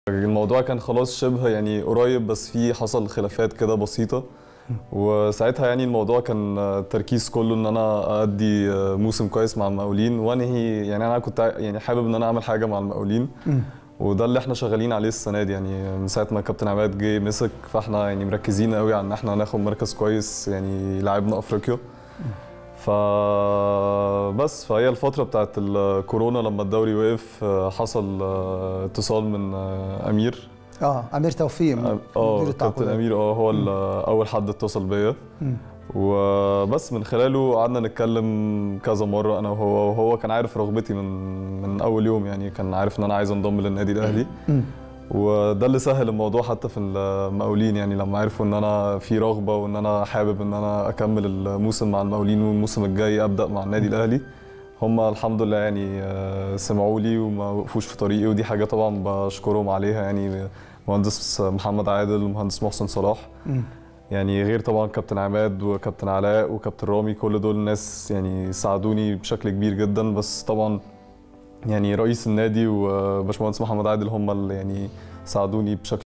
الموضوع كان خلاص شبه يعني قريب بس في حصل خلافات كده بسيطة وساعتها يعني الموضوع كان التركيز كله ان انا ادي موسم كويس مع المقاولين وانهي يعني انا كنت يعني حابب ان انا اعمل حاجه مع المقاولين وده اللي احنا شغالين عليه السنه دي يعني من ساعه ما كابتن عماد جه مسك فاحنا يعني مركزين قوي على ان احنا ناخد مركز كويس يعني لعبنا افريقيا فبس فهي الفتره بتاعت الكورونا لما الدوري وقف حصل اتصال من امير اه امير توفيق اه مدير كابتن التعاقدات. امير اه هو ال- اول حد اتصل بيا وبس من خلاله قعدنا نتكلم كذا مره انا وهو وهو كان عارف رغبتي من من اول يوم يعني كان عارف ان انا عايز انضم للنادي الاهلي وده اللي سهل الموضوع حتى في المقاولين يعني لما عرفوا ان انا في رغبه وان انا حابب ان انا اكمل الموسم مع المقاولين والموسم الجاي ابدا مع النادي الاهلي هم الحمد لله يعني آه، سمعوا لي وما وقفوش في طريقي ودي حاجه طبعا بشكرهم عليها يعني مهندس محمد عادل ومهندس محسن صلاح يعني غير طبعا كابتن عماد وكابتن علاء وكابتن رامي كل دول ناس يعني ساعدوني بشكل كبير جدا بس طبعا يعني رئيس النادي وباشمهندس محمد عادل هم اللي يعني ساعدوني بشكل